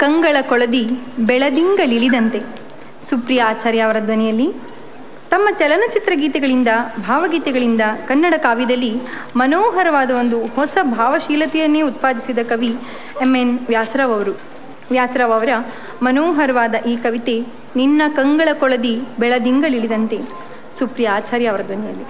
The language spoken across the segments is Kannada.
ಕಂಗಳ ಕೊಳದಿ ಬೆಳದಿಂಗಳಿಳಿದಂತೆ ಸುಪ್ರಿಯ ಆಚಾರ್ಯ ಅವರ ಧ್ವನಿಯಲ್ಲಿ ತಮ್ಮ ಚಲನಚಿತ್ರ ಗೀತೆಗಳಿಂದ ಭಾವಗೀತೆಗಳಿಂದ ಕನ್ನಡ ಕಾವ್ಯದಲ್ಲಿ ಮನೋಹರವಾದ ಒಂದು ಹೊಸ ಭಾವಶೀಲತೆಯನ್ನೇ ಉತ್ಪಾದಿಸಿದ ಕವಿ ಎಂ ಎನ್ ವ್ಯಾಸರಾವ್ ಅವರು ವ್ಯಾಸರಾವ್ ಅವರ ಮನೋಹರವಾದ ಈ ಕವಿತೆ ನಿನ್ನ ಕಂಗಳ ಕೊಳದಿ ಬೆಳದಿಂಗಳಿಳಿದಂತೆ ಸುಪ್ರಿಯ ಆಚಾರ್ಯ ಅವರ ಧ್ವನಿಯಲ್ಲಿ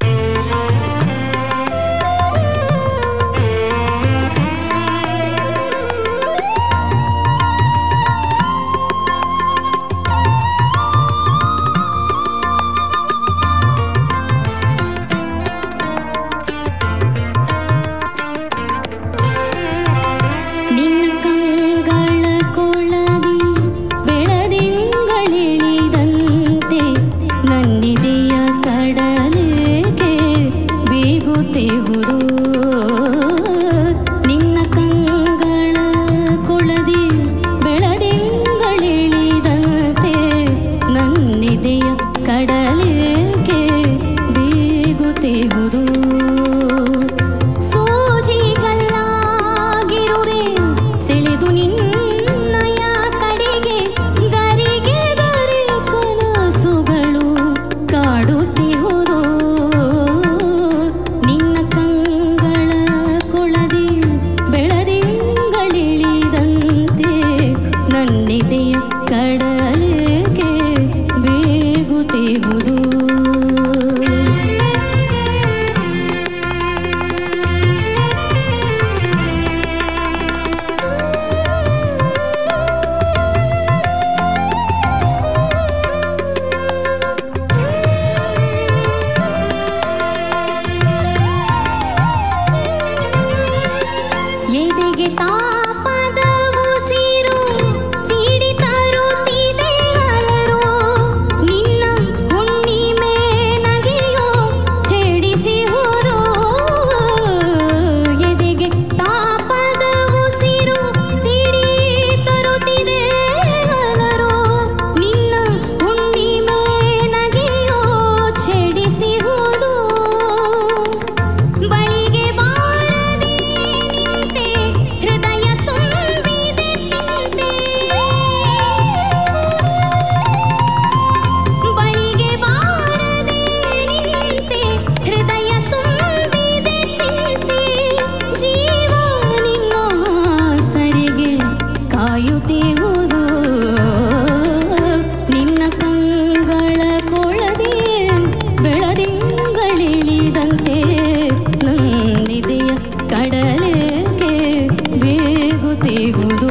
ನಿನ್ನ ಕಂಗಳ ಕೊಳದಿ ಬೆಳದಿಂಗಳಿಳಿದಂತೆ ನನ್ನಿದೆಯ ಕಡಲಿಗೆ ಬೀಗುತ್ತಿಹುದು ನಿನ್ನ ಕಂಗಳ ಕೊಳದಿ ಬೆಳದಿಂಗಳಿಳಿದಂತೆ ನನ್ನಿದೆಯ ಕಡಲಿಗೆ ಬೀಗುತ್ತಿಹುದು ಸೂಜಿಗಲ್ಲಾಗಿರುವೆ ಸೆಳೆದು ನಿನ್ನಯ ಕಡೆಗೆ ಗರಿಗೆ ಗರಿ ಕನಸುಗಳು ಕಾಡುತ್ತಿಹುದು ನಿನ್ನ ಕಂಗಳ ಕೊಳದಿ ಬೆಳದಿಂಗಳಿಳಿದಂತೆ ನನ್ನಿದೆಯ ಕಡಲಿಗೆ ಬೇಗುತ್ತಿಹುದು ಎದೆಗೆ ತಾಪದ ಉಸಿರು ತೀಡಿ ತರುತ್ತಿದೆ ಅಲರು ನಿನ್ನ ಹುಣ್ಣಿಮೆ ನಗೆಯೋ ಚೆಡಿಸಿಹುದು ಎದೆಗೆ ತಾಪದ ಉಸಿರು ತೀಡಿ ತರುತ್ತಿದೆ ಅಲರು ನಿನ್ನ ಹುಣ್ಣಿಮೆ ನಗೆಯೋ ಚೆಡಿಸಿಹುದು ಬಳಿಗೆ ಬಾರದೆ ನಿಂತೆ ಹೃದಯ ತುಂಬಿದೆ ಚಿಂತೆ ಬಳಿಗೆ ಬಾರದೆ ನಿಂತೆ ಹೃದಯ ತುಂಬಿದೆ ಚಿಂತೆ ಜೀವ ನಿನ್ನ ಸರಿಗೆ ಕಾಯುತ್ತಿಹುದು ನಿನ್ನ ಕಂಗಳ ಕೊಳದೆ ಬೆಳದಿಂಗಳಿಳಿದಂತೆ ನಂದಿದೆಯ ಕಡಲೆಗೆ ಬೇಗುತ್ತಿಹುದು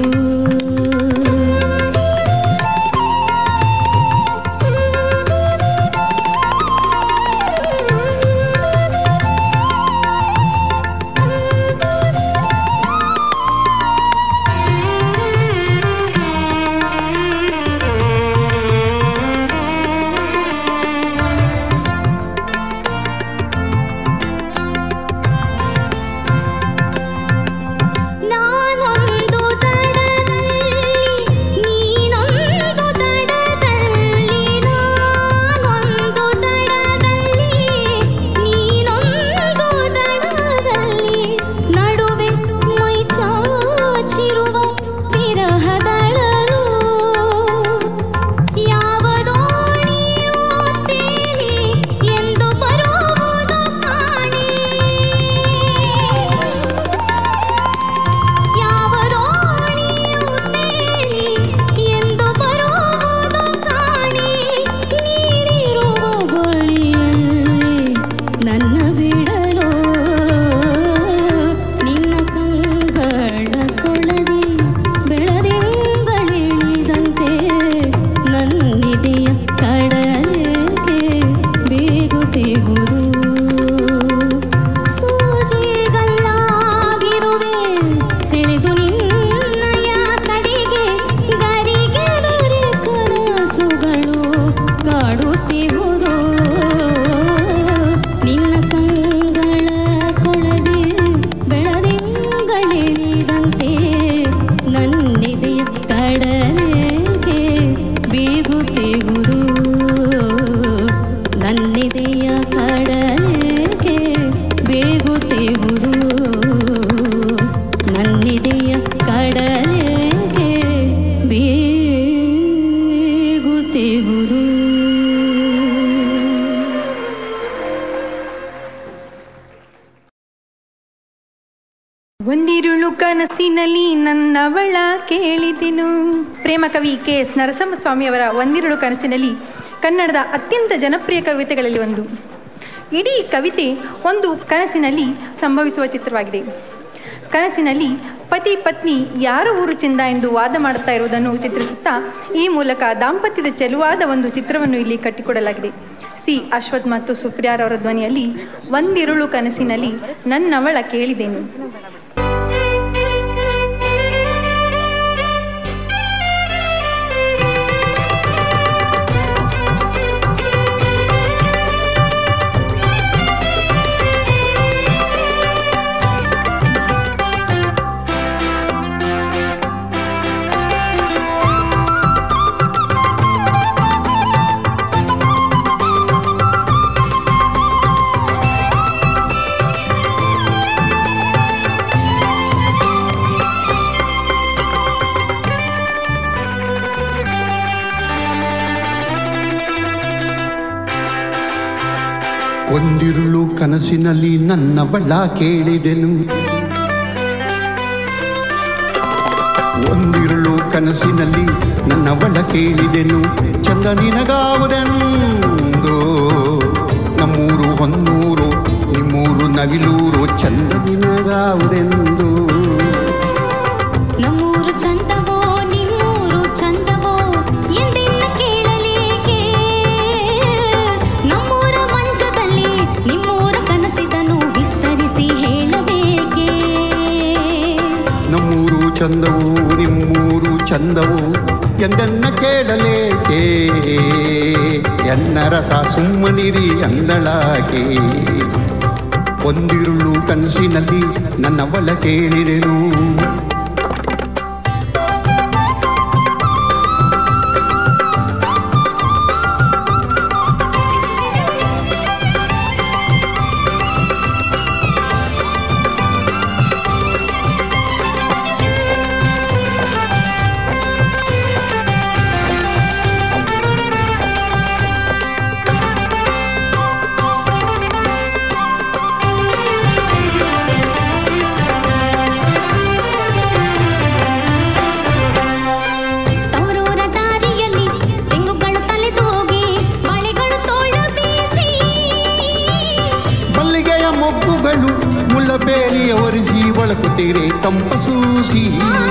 ನನ್ನವಳ ಕೇಳಿದೆನು ಪ್ರೇಮ ಕವಿ ಕೆ ಎಸ್ ನರಸಿಂಹಸ್ವಾಮಿಯವರ ಒಂದಿರಳು ಕನಸಿನಲ್ಲಿ ಕನ್ನಡದ ಅತ್ಯಂತ ಜನಪ್ರಿಯ ಕವಿತೆಗಳಲ್ಲಿ ಒಂದು ಇಡೀ ಕವಿತೆ ಒಂದು ಕನಸಿನಲ್ಲಿ ಸಂಭವಿಸುವ ಚಿತ್ರವಾಗಿದೆ ಕನಸಿನಲ್ಲಿ ಪತಿ ಪತ್ನಿ ಯಾರ ಊರು ಚೆಂದ ಎಂದು ವಾದ ಮಾಡುತ್ತಾ ಇರುವುದನ್ನು ಚಿತ್ರಿಸುತ್ತಾ ಈ ಮೂಲಕ ದಾಂಪತ್ಯದ ಚೆಲುವಾದ ಒಂದು ಚಿತ್ರವನ್ನು ಇಲ್ಲಿ ಕಟ್ಟಿಕೊಡಲಾಗಿದೆ ಸಿ ಅಶ್ವಥ್ ಮತ್ತು ಸುಪ್ರಿಯಾರವರ ಧ್ವನಿಯಲ್ಲಿ ಒಂದಿರುಳು ಕನಸಿನಲ್ಲಿ ನನ್ನವಳ ಕೇಳಿದೆನು ಒಂದಿರುಳು ಕನಸಿನಲ್ಲಿ ನನ್ನವಳ ಕೇಳಿದೆನು ಒಂದಿರುಳು ಕನಸಿನಲ್ಲಿ ನನ್ನವಳ ಕೇಳಿದೆನು ಚಂದ ನಿನಗಾವುದೆಂದು ನಮ್ಮೂರು ಹೊನ್ನೂರು ನಿಮ್ಮೂರು ನವಿಲೂರು ಚಂದ ನಿನಗಾವುದೆಂದು ನಮ್ಮೂರು ಚಂದವೋ ನಿಮ್ಮೂರು ಚಂದವೋ ಎಂದೆನ್ನ ಕೇಳಲೇಕೆ ನಮ್ಮೂರ ಮಂಚದಲ್ಲಿ ನಿಮ್ಮೂರ ಕನಸಿದನು ವಿಸ್ತರಿಸಿ ಹೇಳಬೇಕೆ ನಮ್ಮೂರು ಚಂದವು ನಿಮ್ಮೂರು ಚಂದವು ಎಂದನ್ನ ಕೇಳಲೇಕೆ ಎನ್ನ ರಸ ಸುಮ್ಮನಿರಿ ಅಂದಳಾಗೆ ಒಂದಿರುಳು ಕನಸಿನಲ್ಲಿ ನನ್ನವಳ ಕೇಳಿದೆನು ತವರೂರ ದಾರಿಯಲ್ಲಿ ತೆಂಗುಗಳು ತಲೆದೋಗಿ ಬಳೆಗಳು ತೋಳ ಬೀಸಿ ಮಲ್ಲಿಗೆಯ ಮೊಗ್ಗುಗಳು ಮುಲ್ಲಬೇಲಿಯ ಒರೆಸಿ ಬಳಕುತ್ತೀರೆ ತಂಪ ಸೂಸಿ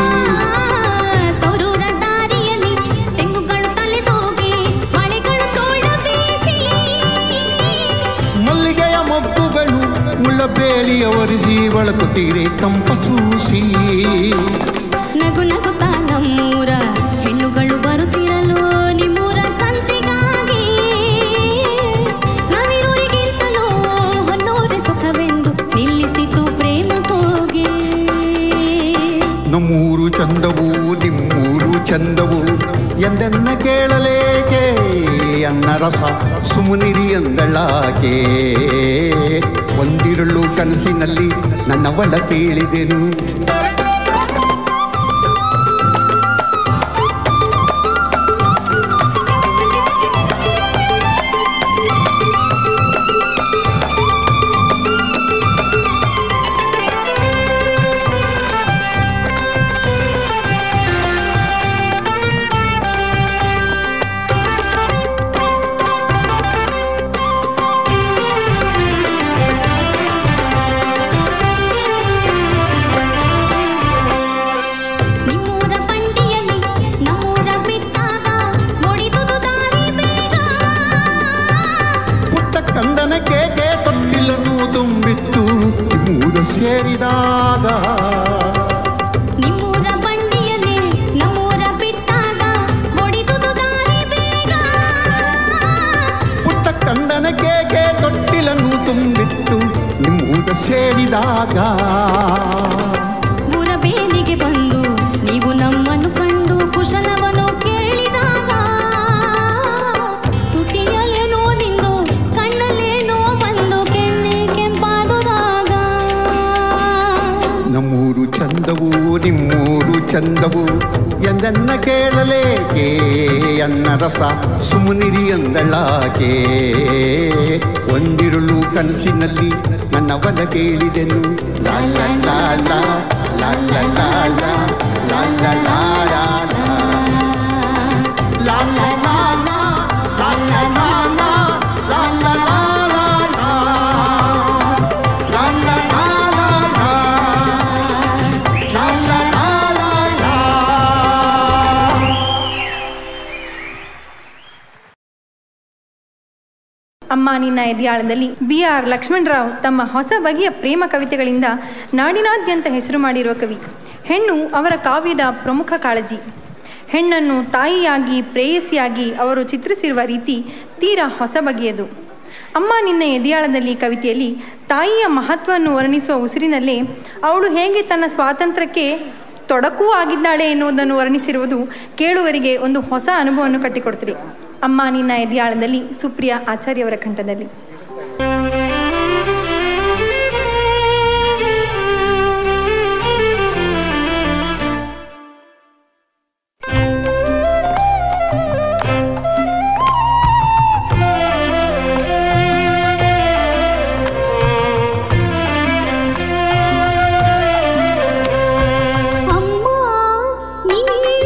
ತವರೂರ ದಾರಿಯಲ್ಲಿ ತೆಂಗುಗಳು ತಲೆದೋಗಿ ಬಳೆಗಳು ತೋಳ ಬೀಸಿ ಮಲ್ಲಿಗೆಯ ಮೊಗ್ಗುಗಳು ಮುಳ್ಳಬೇಲಿಯ ಒರೆಸಿ ಬಳಕುತ್ತೀರೆ ತಂಪ ಸೂಸಿ ನಗು ನಗುತ್ತಾ ನಮ್ಮೂರ ಹೆಣ್ಣುಗಳು ಬರುತ್ತಿರಲು ನಿಮ್ಮೂರ ಸಂತೆಗಾಗಿ ನವಿರೂರಿಗಿಂತಲೂ ಹೊನ್ನೂರ ಸುಖವೆಂದು ನಿಲ್ಲಿಸಿತು ಪ್ರೇಮ ಹೋಗಿ ನಮ್ಮೂರು ಚಂದವು ನಿಮ್ಮೂರು ಚಂದವು ಎಂದೆನ್ನ ಕೇಳಲೇಕೆ ಅನ್ನ ರಸ ಸುಮುನಿರಿ ಎಂದಳಾಕೆ ಒಂದಿರುಳು ಕನಸಿನಲ್ಲಿ ನನ್ನವಳ ಕೇಳಿದೆನು ನಿಮ್ಮೂರ ಬಂಡಿಯಲ್ಲಿ ನಮ್ಮೂರ ಬಿಟ್ಟಾಗ ಮುಡಿದುದು ದಾರಿ ಬೇಗ ಪುಟ್ಟ ಕಂದನ ಕೇಕೆ ತೊಟ್ಟಿಲನ್ನು ತುಂಬಿತ್ತು ಮೂರ ಸೇರಿದಾಗ ನಿಮ್ಮೂರ ಬಂಡಿಯಲ್ಲಿ ನಮ್ಮೂರ ಬಿಟ್ಟಾಗ ಮುಡಿದುದು ದಾರಿ ಬೇಗ ಪುಟ್ಟ ಕಂದನ ಕೇಕೆ ತೊಟ್ಟಿಲನ್ನು ತುಂಬಿತ್ತು ನಿಮ್ಮೂರ ಸೇರಿದಾಗ ಊರ ಬೇಲಿಗೆ ಬಂದು ನೀವು ನಮ್ಮನ್ನು ಕಂಡು ಕುಶಲವನ್ನು ಕೇಳಿದಾಗ ತುಟಿಯಲ್ಲೇನೋ ನಿಂದು ಕಣ್ಣಲ್ಲೇನೋ ಬಂದು ಕೆನ್ನೆ ಕೆಂಪಾದುದಾಗ ನಮ್ಮೂರು ಚಂದವು ನಿಮ್ಮೂರು ಚಂದವು ಎಂದನ್ನ ಕೇಳಲೇಕೆ ಅನ್ನ ರಸ ಸುಮುನಿರಿ ಎಂದಳಾಕೆ ಒಂದಿರುಳು ಕನಸಿನಲ್ಲಿ ನನ್ನವಳ ಕೇಳಿದೆನು ಲಾ ಲಾ ಲಾ ಲಾ ಲಾ ಲಾ ಲಾ ಲಾ ಲಾ ಲಾ ಲಾ ಲಾ ಲಾ. ಲಾ ಲಾ ಲಾ ಲಾ ಲಾ ಲಾ ಲಾ ಲಾ ಲಾ ಲಾ ಲಾ ಲಾ ಲಾ. ಲಾ ಲಾ ಲಾ ಲಾ ಲಾ. ಲಾ ಲಾ ಲಾ ಲಾ ಲಾ. ಅಮ್ಮ ನಿನ್ನ ಎದೆಯಾಳದಲ್ಲಿ ಬಿ ಆರ್ ಲಕ್ಷ್ಮಣರಾವ್ ತಮ್ಮ ಹೊಸ ಬಗೆಯ ಪ್ರೇಮ ಕವಿತೆಗಳಿಂದ ನಾಡಿನಾದ್ಯಂತ ಹೆಸರು ಮಾಡಿರುವ ಕವಿ ಹೆಣ್ಣು ಅವರ ಕಾವ್ಯದ ಪ್ರಮುಖ ಕಾಳಜಿ ಹೆಣ್ಣನ್ನು ತಾಯಿಯಾಗಿ ಪ್ರೇಯಸಿಯಾಗಿ ಅವರು ಚಿತ್ರಿಸಿರುವ ರೀತಿ ತೀರಾ ಹೊಸ ಬಗೆಯದು ಅಮ್ಮ ನಿನ್ನ ಎದೆಯಾಳದಲ್ಲಿ ಕವಿತೆಯಲ್ಲಿ ತಾಯಿಯ ಮಹತ್ವವನ್ನು ವರ್ಣಿಸುವ ಉಸಿರಿನಲ್ಲೇ ಅವಳು ಹೇಗೆ ತನ್ನ ಸ್ವಾತಂತ್ರ್ಯಕ್ಕೆ ತೊಡಕೂ ಆಗಿದ್ದಾಳೆ ಎನ್ನುವುದನ್ನು ವರ್ಣಿಸಿರುವುದು ಕೇಳುಗರಿಗೆ ಒಂದು ಹೊಸ ಅನುಭವವನ್ನು ಕಟ್ಟಿಕೊಡ್ತೀರಿ ಅಮ್ಮ ನಿನ್ನ ಎದೆಯಾಳದಲ್ಲಿ ಸುಪ್ರಿಯಾ ಆಚಾರ್ಯವರ ಕಂಠದಲ್ಲಿ ಅಮ್ಮ ನಿನ್ನ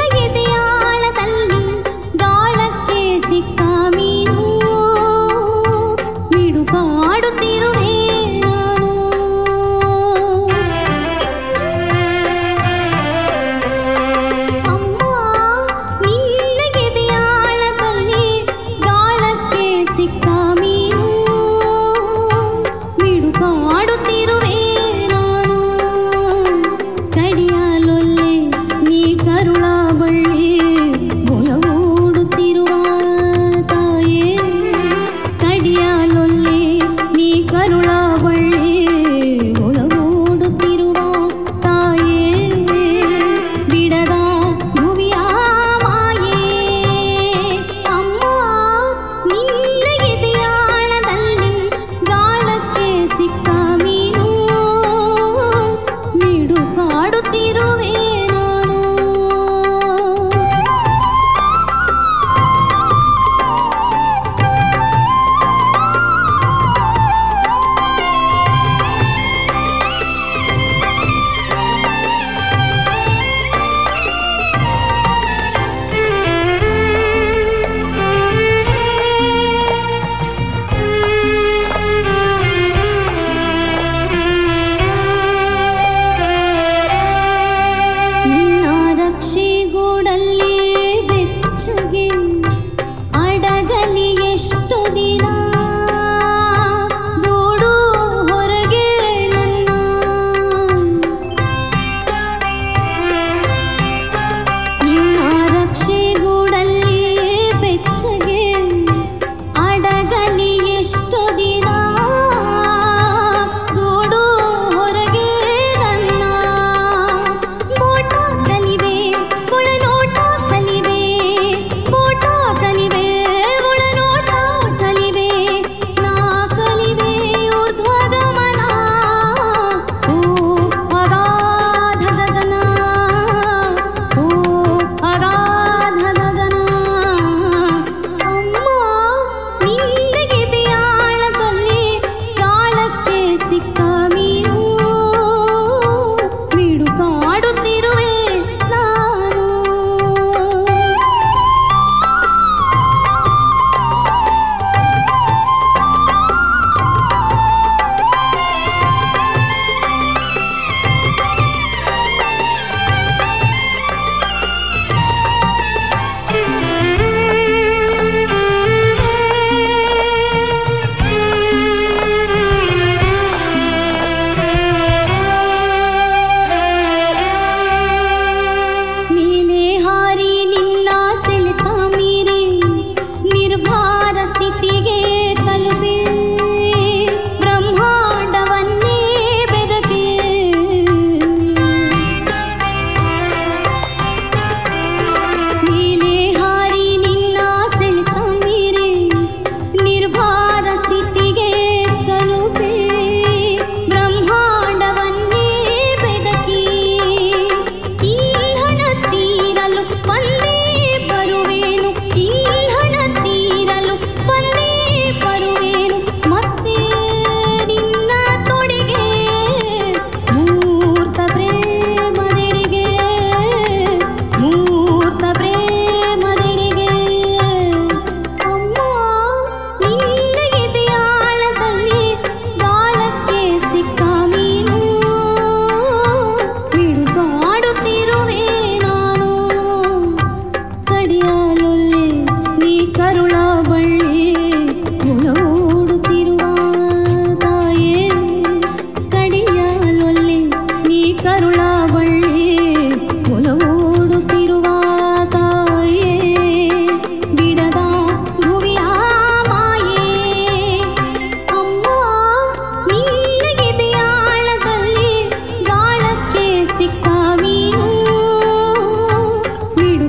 ಎದೆಯಾಳದಲ್ಲಿ ಗಾಳಕ್ಕೆ ಸಿಕ್ಕ ಮೀನು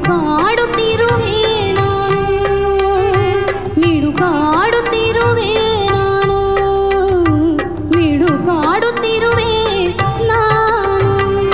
ಮಿಡುಕಾಡುತ್ತಿರುವೆ ನಾನು ಮಿಡುಕಾಡುತ್ತಿರುವೆ ನಾನು ಮಿಡುಕಾಡುತ್ತಿರುವೆ ನಾನು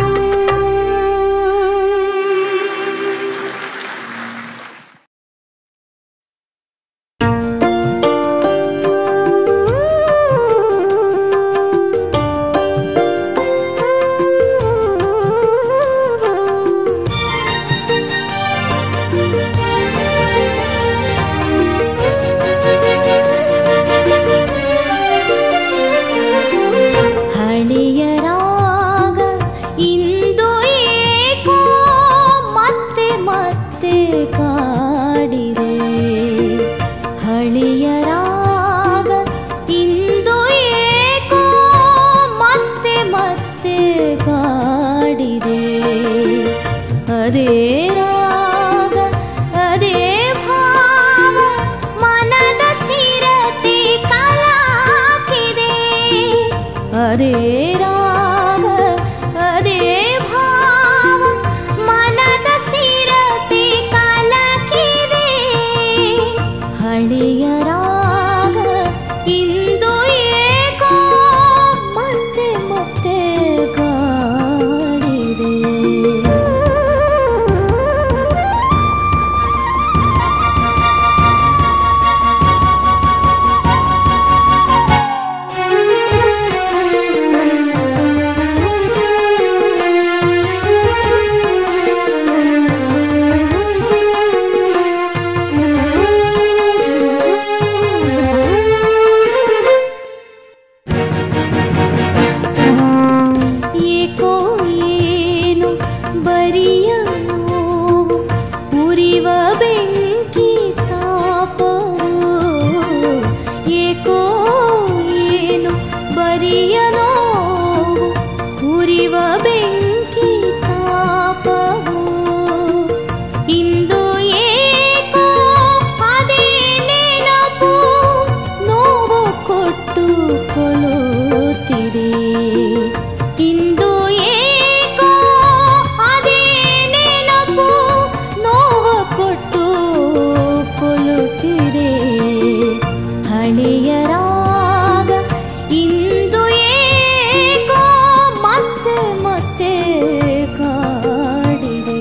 ಹಳೆಯ ರಾಗ ಇಂದು ಏಕೋ ಮತ್ತೆ ಮತ್ತೆ ಕಾಡಿದೆ ಹಳೆಯ ರಾಗ ಇಂದು ಏಕೋ ಮತ್ತೆ ಮತ್ತೆ ಕಾಡಿದೆ ಅದೇ ರಾಗ ಅದೇ ಭಾವ ಮನದ ಸ್ಥಿರತೆ ಕಲಾಕಿದೆ ಅದೇ ರಾಗ ಅದೇ ಭಾವ ಮನದ ಸ್ಥಿರತೆ ಕಲಕಿದೆ ಹಳೆಯ ರಾಗ ಇಂದು ಏಕೋ ಮತ್ತೆ ಮತ್ತೆ ಕಾಡಿದೆ ಏಕೋ ಏನು ಬರಿಯ ನೋವು ಉರಿವ ಬೆಂಕಿ ತಾಪವು ಏಕೋ ಏನು ಬರಿಯ ನೋವು ಉರಿವ ಬೆಂಕಿ ತಾಪವು ಇಂದು ಏಕೋ ಅದೇ ನೆನಪು ನೋವು ಕೊಟ್ಟು ಕೊಲುತ್ತಿದೆ ಇಂದು ಏಕೋ ಅದೇ ನೆನಪು ನೋವು ಕೊಟ್ಟು ಕೊಲುತ್ತಿದೆ ಹಳೆಯ ರಾಗ ಇಂದು ಏಕೋ ಮತ್ತೆ ಮತ್ತೆ ಕಾಡಿದೆ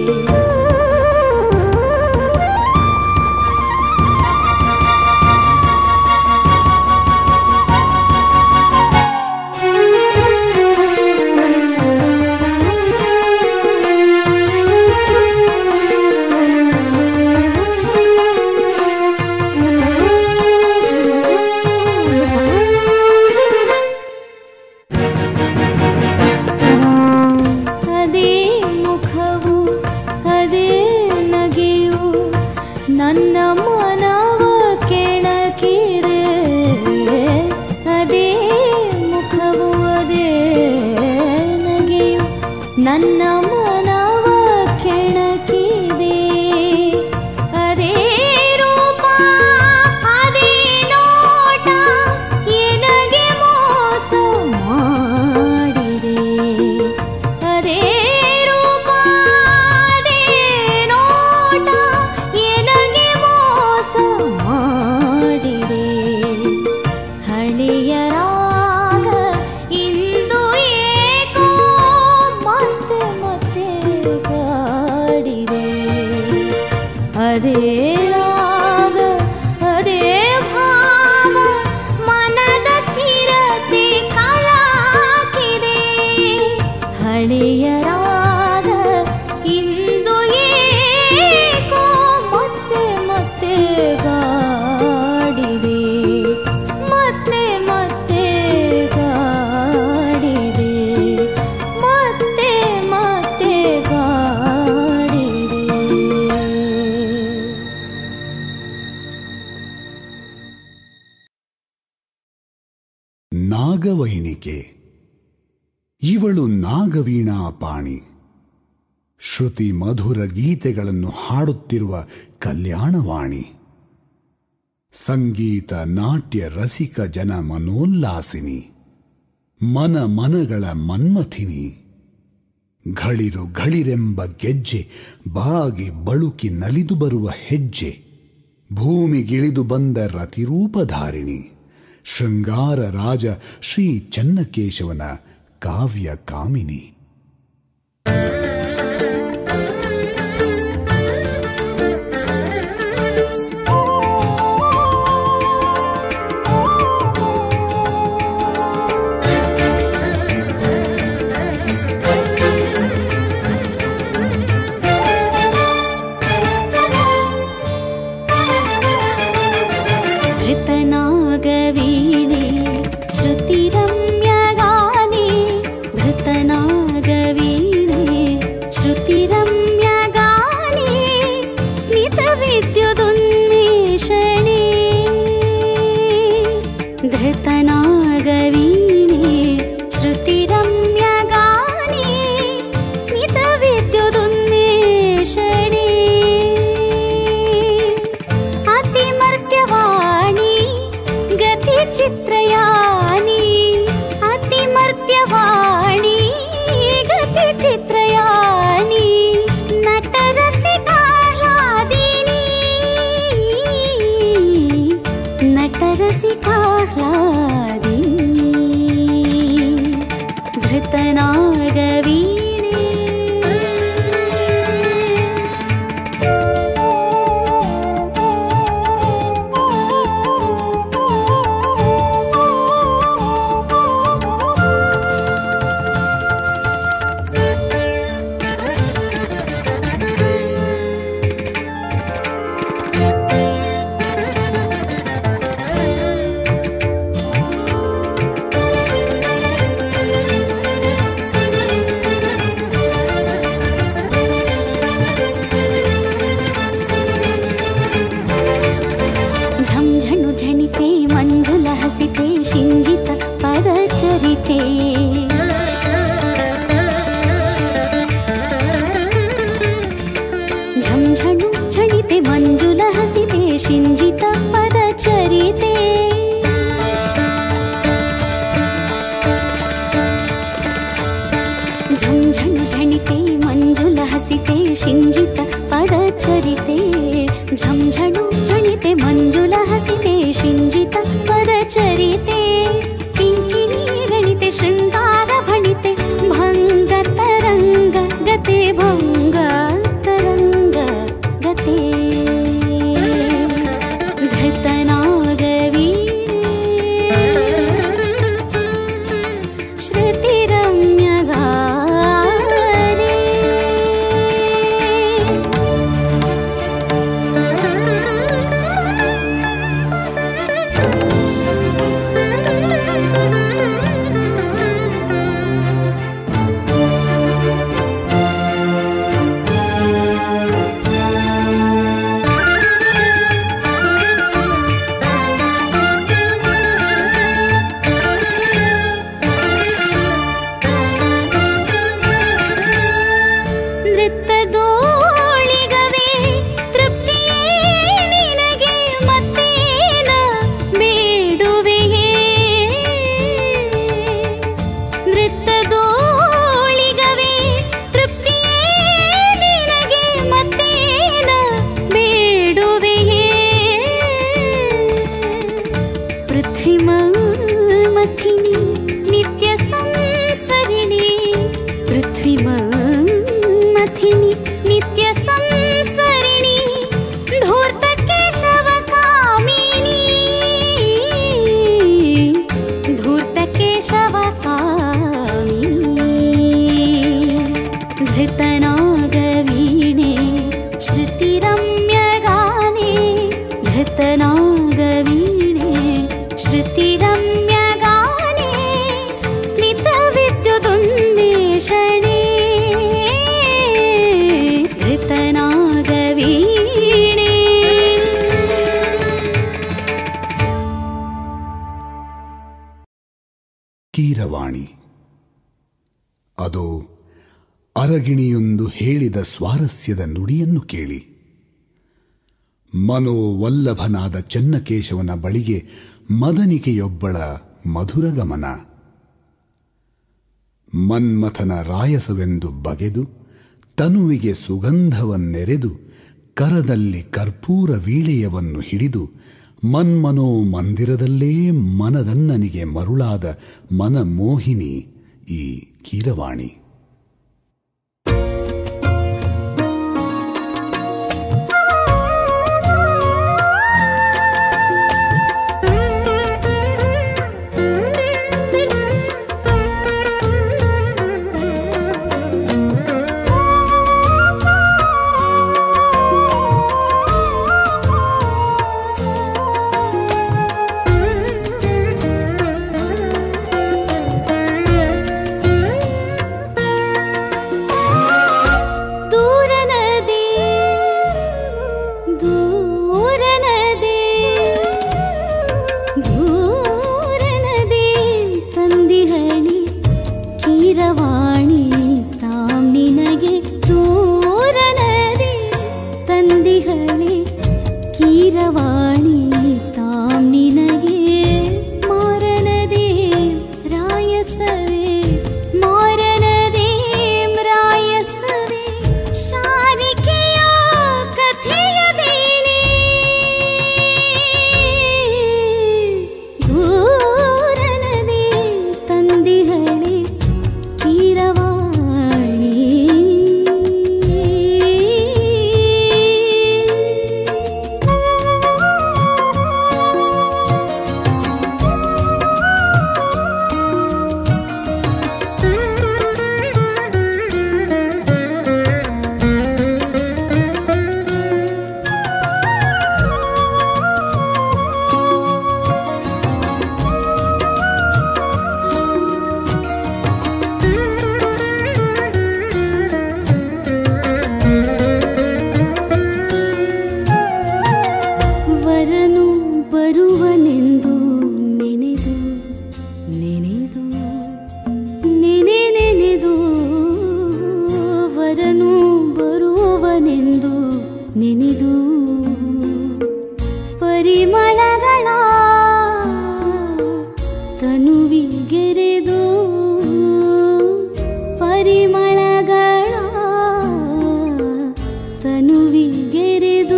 ಅದೇ ಮುಖವು ಅದೇ ನಗೆಯು ನನ್ನ ಮನವ ಕೆಣಕಿದೆ ಅದೇ ಮುಖವು ಅದೇ ನಗೆಯು ನನ್ನ ಮನವ ಕೆಣಕಿದೆ ಅದೇ ರೂಪ ಅದೇ ನೋಟ ಎನಗೆ ಮೋಸ ಮಾಡಿದೆ ಅದೇ ರೂಪ ಅದೇ ನೋಟ ಎನಗೆ ಮೋಸ ಮಾಡಿದೆ ಹಳೆಯ ರಾಗ ಇಂದು ಏಕೋ ಮತ್ತೆ ಮತ್ತೆ ಕಾಡಿದೆ ಅದೇ ರಾಗ ಅದೇ ಭಾವ ಮನದ ಸ್ಥಿರತೆ ಕಲಾಕಿದೆ ಹಳೆಯ ರಾಗ ಇಂದು ಏಕೋ ಮತ್ತೆ ಮತ್ತೆ ಕಾಡಿದೆ ಮತ್ತೆ ಮತ್ತೆ ಕಾಡಿದೆ ಮತ್ತೆ ಮತ್ತೆ ಕಾಡಿದೆ ನಾಗವೈಣಿಕೆ ಇವಳು ನಾಗವೀಣಾ ಪಾಣಿ ಶ್ರುತಿ ಮಧುರ ಗೀತೆಗಳನ್ನು ಹಾಡುತ್ತಿರುವ ಕಲ್ಯಾಣವಾಣಿ ಸಂಗೀತ ನಾಟ್ಯ ರಸಿಕ ಜನ ಮನೋಲ್ಲಾಸಿನಿ ಮನ ಮನಗಳ ಮನ್ಮಥಿನಿ ಘಳಿರು ಘಳಿರೆಂಬ ಗೆಜ್ಜೆ ಬಾಗಿ ಬಳುಕಿ ನಲಿದು ಬರುವ ಹೆಜ್ಜೆ ಭೂಮಿಗಿಳಿದು ಬಂದ ರತಿರೂಪಧಾರಿಣಿ ಶೃಂಗಾರ ರಾಜ ಶ್ರೀ ಚನ್ನಕೇಶವನ ಕಾವ್ಯ ಕಾಮಿನಿ धृतनागवीणे श्रुतिरम्यगाने धृतनागवीणे श्रुतिरम्यगाने स्मितविद्युदुन्मेषणे धृतनागवीणे श्रुतिरम्यगाने स्मितविद्युदुन्मेषणे अतिमर्त्यवाणी गतिचित्रयानि अतिमर्त्यवाणी गतिचित्रयानि नटरसिकाह्लादिनी नटरसिकाह्लादिनी धृतनागवीणे झंझणु झणिते मंजुल हसिते शिंजित पदचरिते झंझणु झणिते मंजुल हसिते शिंजित पदचरिते झंझणु झणिते मंजुल हसिते शिंजित पदचरिते झंझणु झणिते मंजुल हसिते शिंजित पदचरिते किङ्किणी गणिते शृङ्गार भणिते भङ्ग तरङ्ग गते भङ्ग तरङ्ग गते धृतनागवीणे श्रुतिरम्यगाने ನೃತ್ತದೋಳಿಗವೇ ತೃಪ್ತಿಯೇ ನಿನಗೆ ಮತ್ತೇನ ಬೇಡುವೆಯೇ ನೃತ್ತದೋಳಿಗವೇ ತೃಪ್ತಿಯೇ ನಿನಗೆ ಮತ್ತೇನ ಬೇಡುವೆಯೇ पृथ्वीमथिनि नित्य संसरिणि पृथ्वीमथिनि नित्य संसरिणि धूर्त केशव कामिनी धूर्त केशव कामिनी धृतनागवीणे श्रुतिरम्यगाने धृतनागवीणे श्रुतिरम्यगाने स्मितविद्युदुन्मेषणे धृतनागवीणे ಕೀರವಾಣಿ ಅದು ಅರಗಿಣಿಯೊಂದು ಹೇಳಿದ ಸ್ವಾರಸ್ಯದ ನುಡಿಯನ್ನು ಕೇಳಿ ಮನೋವಲ್ಲಭನಾದ ಚೆನ್ನಕೇಶವನ ಬಳಿಗೆ ಮದನಿಕೆಯೊಬ್ಬಳ ಮಧುರ ಗಮನ ಮನ್ಮಥನ ರಾಯಸವೆಂದು ಬಗೆದು ತನುವಿಗೆ ಸುಗಂಧವನ್ನೆರೆದು ಕರದಲ್ಲಿ ಕರ್ಪೂರ ವೀಳೆಯವನ್ನು ಹಿಡಿದು ಮನ್ಮನೋ ಮಂದಿರದಲ್ಲೇ ಮನದನ್ನನಿಗೆ ಮರುಳಾದ ಮನಮೋಹಿನಿ ಈ ಕೀರವಾಣಿ ದೂರನದಿ ದೂರನದಿ ದೂರನದಿ ತಂದಿಹಳಿ ಕೀರವಾಣಿ ತಾಂ ನಿನಗೆ ದೂರನದಿ ತಂದಿಹಳಿ ಕೀರವಾಣಿ ತಾಂ ನಿನಗೆ ಮಾರನದಿ ರಾಯಸವೇ ಮಾರನದಿ ರಾಯಸವೇ ಶಾರಿಕೆಯ ಕಥೆಯದೇನೆ ದೂರನದಿ ತಂದಿಹಳಿ ಕೀರವಾಣಿ ವರನು ಬರುವನೆಂದು ನೆನೆದು ನೆನೆದು ನೆನೆ ನೆನೆದು ವರನು ಬರುವನೆಂದು ನೆನೆದು ಪರಿಮಳಗಳ ತನುವಿಗೆರೆದು ಪರಿಮಳಗಳ ತನುವಿಗೆರೆದು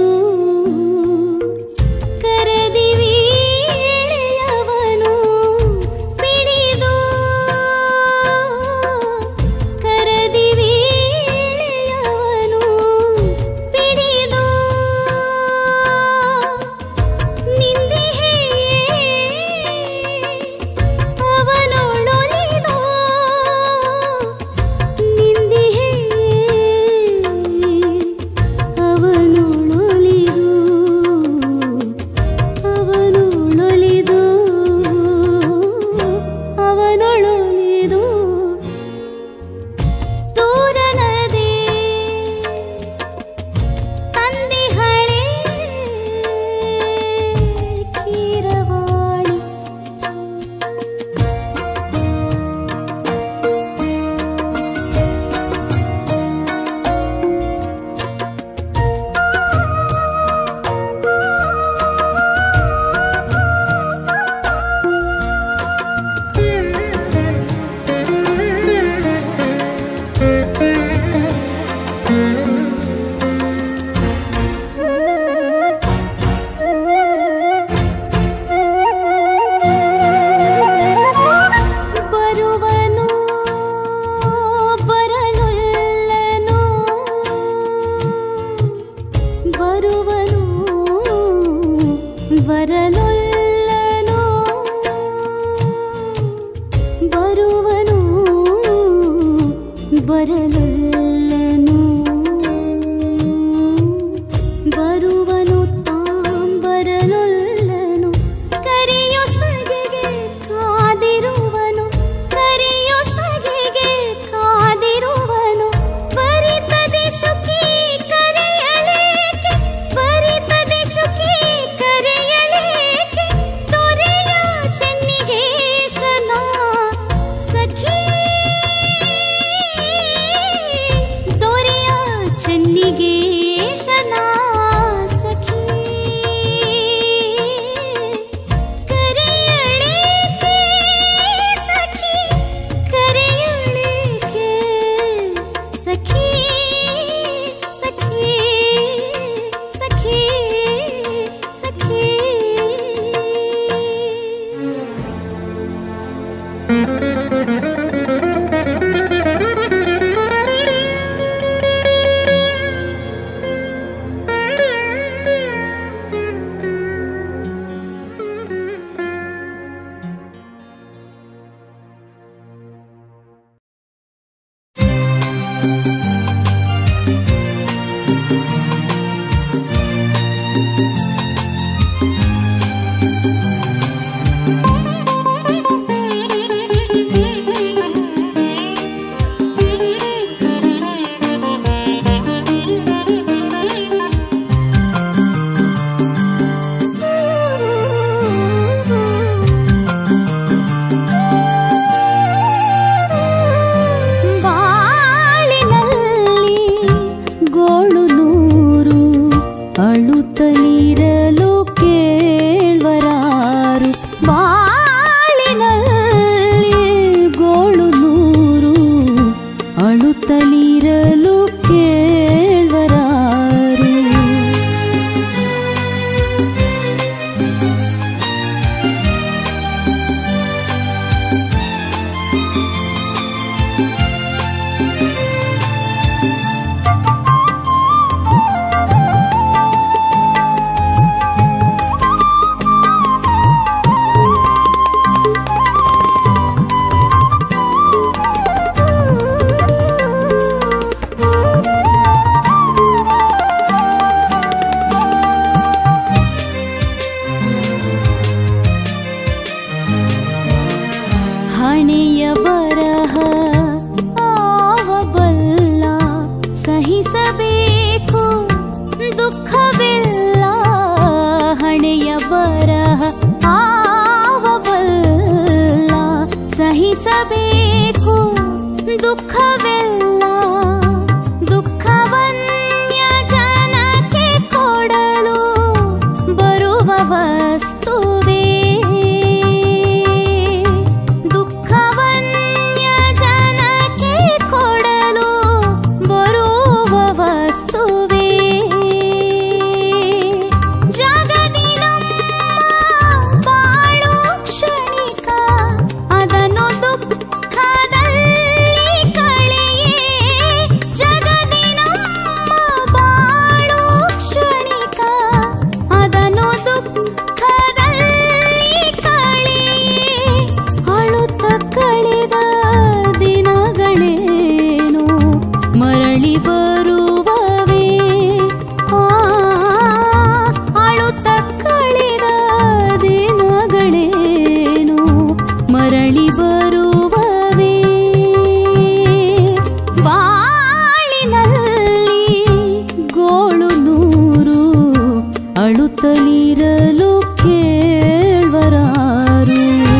ಕರದಿವೀಳೆಯವನು ಪಿಡಿದು ಕರದಿವೀಳೆಯವನು ಪಿಡಿದು ನಿಂದಿಹೆಯೇ ಅವನೊಡೊಲಿದು ನಿಂದಿಹೆಯೇ ಅವನೊಳೊಲಿದು ಅವನೊಳೊಲಿದು ಅವನೊಳೊಲಿದು ದೂರನದೆ ತಂದಿಹಳೆ ಕೀರವಾಣಿ ಬರುವನು ಬರಲೊಲ್ಲನು ಬರುವನು ಬರಲೊಲ್ಲನು ಬರುವನು ಬರಲೊಲ್ಲನು ಬರುವನು ತಾಂ ಬರಲೊಲ್ಲನು ಕರೆಯೋ ಸಗೆಗೆ ಕಾದಿರುವನು ಕರೆಯೋ ಸಗೆಗೆ ಕಾದಿರುವನು ಬರಿತದೆ ಶುಕಿ ಕರೆಯಲೇಕೆ ಬರಿತದೆ ಶುಕಿ ಕರೆಯಲೇಕೆ ದುಃಖವೆಲ್ಲ ದುಃಖವನ್ಯ ಜನಕ್ಕೆ ಕೊಡಲು ಬರುವ ವಸ್ತುವೇ ದುಃಖವನ್ಯ ಜನಕ್ಕೆ ಕೊಡಲು ಬರುವ ವಸ್ತುವೇ ಜಗದಿ ನಮ್ಮ ಬಾಳು ಕ್ಷಣಿಕ ಅದನ್ನು ದುಃಖದಲ್ಲಿ ಕಳೆಯೇ ಜಗದಿ ನಮ್ಮ ಬಾಳು ಕ್ಷಣಿಕ ಅದನ್ನು ದುಃಖದಲ್ಲಿ ಕಳೆಯೇ ಅಳುತ್ತ ಕಳೆದ ದಿನಗಳೇನು ಮರಳಿ ಬರುವವೇ ಆ ಅಳುತ್ತ ಕಳೆದ ದಿನಗಳೇನು ಮರಳಿ ಬರುವವೇ ಬಾಳಿನಲ್ಲಿ ಗೋಳು ನೂರು ಅಳುತ್ತಲಿರಲು ಕೇಳ್ವರಾರು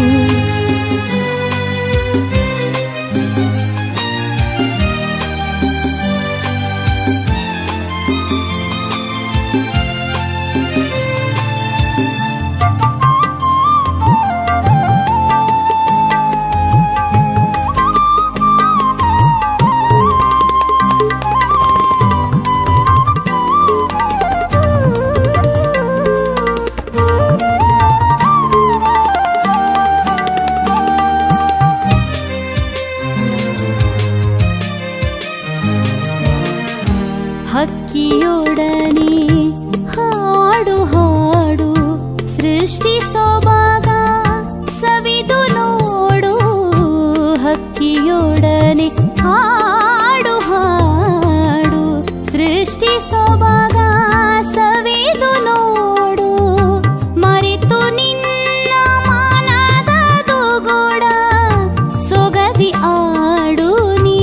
ಹಕ್ಕಿಯೊಡನೆ ಹಾಡು ಹಾಡು ಸೃಷ್ಟಿ ಸೊಬಗ ಸವಿದು ನೋಡು ಹಕ್ಕಿಯೊಡನೆ ಹಾಡು ಹಾಡು ಸೃಷ್ಟಿ ಸೊಬಗ ಸವಿದು ನೋಡು ಮರೆತು ನಿನ್ನ ಮಾನದ ದುಗುಡ ಸೊಗದಿ ಆಡು ನೀ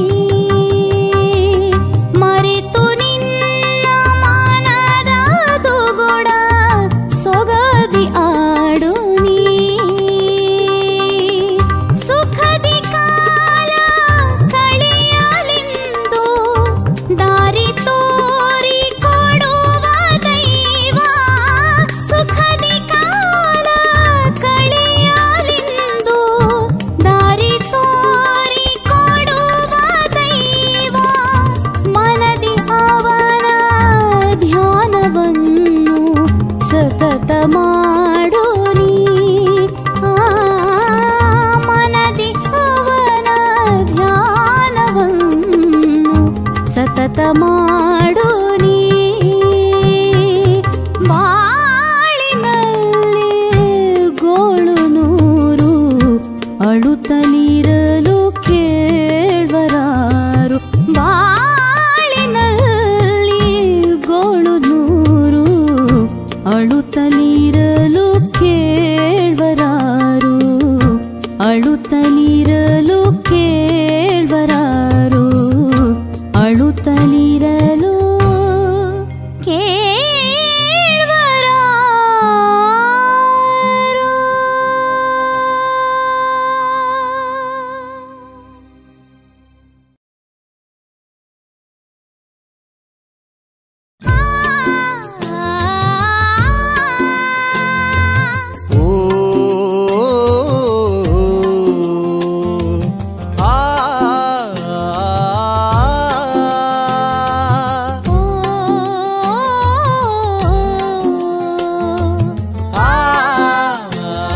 ಮರೆತು ನಿನ್ನ ಮಾನದ ದುಗುಡ ಸೊಗದಿ ಆಡು ನೀ ಸುಖದಿ ಕಾಲ ಕಳೆಯಲೆಂದು ದಾರಿ ತೋರಿ ಕೊಡುವ ದೈವ ಸುಖದಿ ಕಾಲ ಕಳೆಯಲೆಂದು ದಾರಿ ತೋರಿ ಕೊಡುವ ದೈವ ಮನದಿ ಅವನ ಧ್ಯಾನವನ್ನು ಸತತ ಮಾಡು ನೀ ಆ ಮನದಿ ಅವನ ಧ್ಯಾನವನ್ನು ಸತತ ಮಾಡು ನೀ ಬಾಳಿನಲ್ಲಿ ಗೋಳು ನೂರು ಅಳುತ್ತಲಿರಲು ಕೇಳ್ವರಾರು ಬಾಳಿನಲ್ಲಿ ಗೋಳು ನೂರು ಅಳುತ್ತಲಿರಲು ಕೇಳ್ವರಾರು ಅಳುತ್ತಲಿರಲು ಕೇಳ್ವರಾರು ಅಳುತ್ತಲಿರಲು ಕೇಳ್ವರಾರು ಓ ಆ ಆ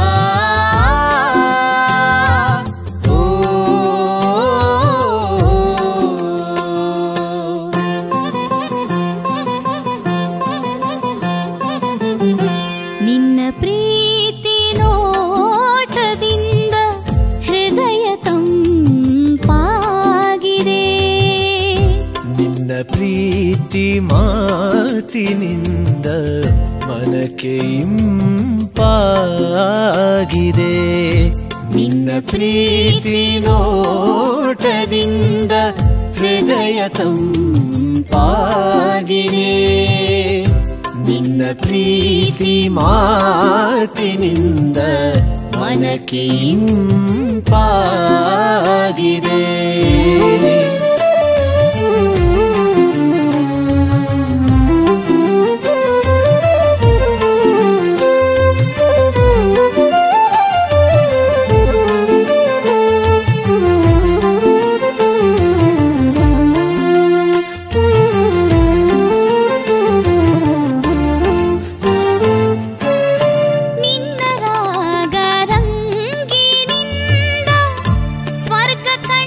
ನಿನ್ನ ಪ್ರೀತಿ ನೋಟದಿಂದ ಹೃದಯ ತಂಪಾಗಿದೆ ನಿನ್ನ ಪ್ರೀತಿ ಮಾತಿನಿಂದ ಮನಕ್ಕೆ ಇಂಪಾಗಿದೆ ನಿನ್ನ ಪ್ರೀತಿ ನೋಟದಿಂದ ಹೃದಯ ತಂಪಾಗಿದೆ ನಿನ್ನ ಪ್ರೀತಿ ಮಾತಿನಿಂದ ಮನಕ್ಕೆ ಇಂಪಾಗಿದೆ ನಿನ್ನ ರಾಗ ರಂಗಿನಿಂದ ಸ್ವರ್ಗ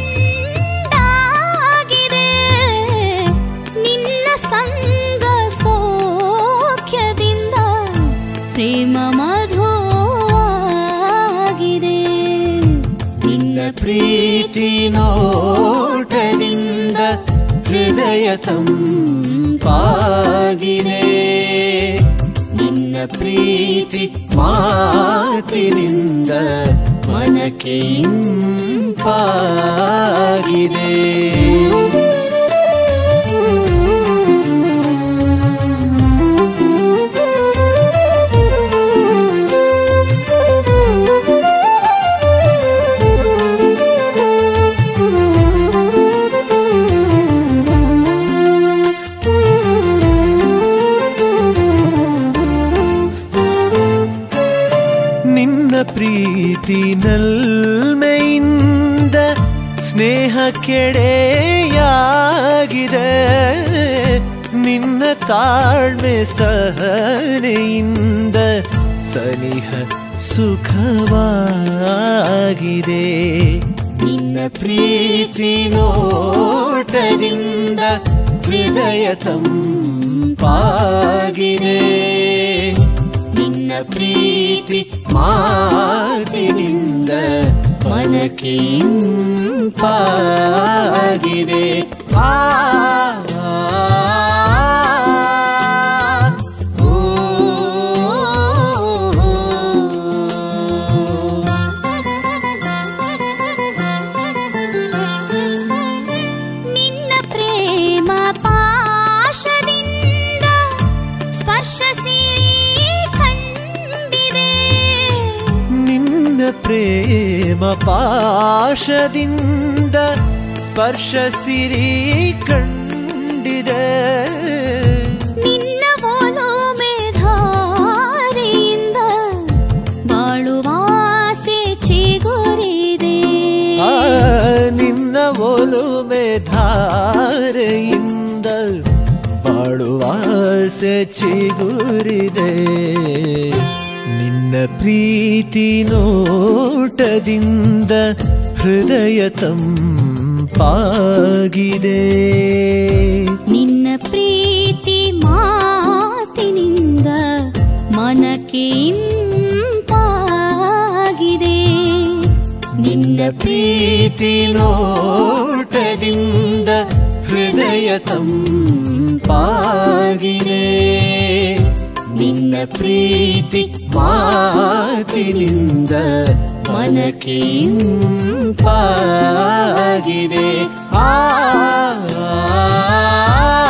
ಕಂಡಾಗಿದೆ ನಿನ್ನ ಸಂಗ ಸೌಖ್ಯದಿಂದ ಪ್ರೇಮ ಮಧುವಾಗಿದೆ ನಿನ್ನ ಪ್ರೀತಿ ನೋಟದಿಂದ ಹೃದಯ ತಂಪಾಗಿದೆ ನಿನ್ನ ಪ್ರೀತಿ ಮಾತಿನಿಂದ ಮನಕ್ಕೆ ಇಂಪಾಗಿದೆ ನಿನ್ನ ಪ್ರೀತಿ ನಲ್ಮೆಯಿಂದ ಸ್ನೇಹ ಕೆಡೆಯಾಗಿದೆ ನಿನ್ನ ತಾಳ್ಮೆ ಸಹನೆಯಿಂದ ಸನಿಹ ಸುಖವಾಗಿದೆ ನಿನ್ನ ಪ್ರೀತಿ ನೋಟದಿಂದ ಹೃದಯ ತಂಪಾಗಿದೆ ನಿನ್ನ ಪ್ರೀತಿ ಮಾತಿನಿಂದ ಮನಕ್ಕೆ ಇಂಪಾಗಿದೆ ಆ ಓ, ನಿನ್ನ ಪ್ರೇಮ ಪಾಶದಿಂದ ಸ್ಪರ್ಶಸಿ ಕಂಡಿದೆ ನಿನ್ನ ಪ್ರೇಮ ಪಾಶದಿಂದ ಸ್ಪರ್ಶ ಸಿರಿ ಕಂಡಿದೆ ನಿನ್ನ ಒಲುಮೆ ಧಾರೆಯಿಂದ ಬಾಳುವಾಸೆ ಚಿಗುರಿದೆ ಆ, ನಿನ್ನ ಒಲುಮೆ ಧಾರೆಯಿಂದ ಬಾಳುವಾಸೆ ಚಿಗುರಿದೆ ನಿನ್ನ ಪ್ರೀತಿ ನೋಟದಿಂದ ಹೃದಯ ತಂಪಾಗಿದೆ ನಿನ್ನ ಪ್ರೀತಿ ಮಾತಿನಿಂದ ಮನಕ್ಕೆ ಇಂಪಾಗಿದೆ ನಿನ್ನ ಪ್ರೀತಿ ನೋಟದಿಂದ ಹೃದಯ ತಂಪಾಗಿದೆ ನಿನ್ನ ಪ್ರೀತಿ ಮಾತಿನಿಂದ ಮನಕ್ಕೆ ಇಂಪಾಗಿದೆ ಆ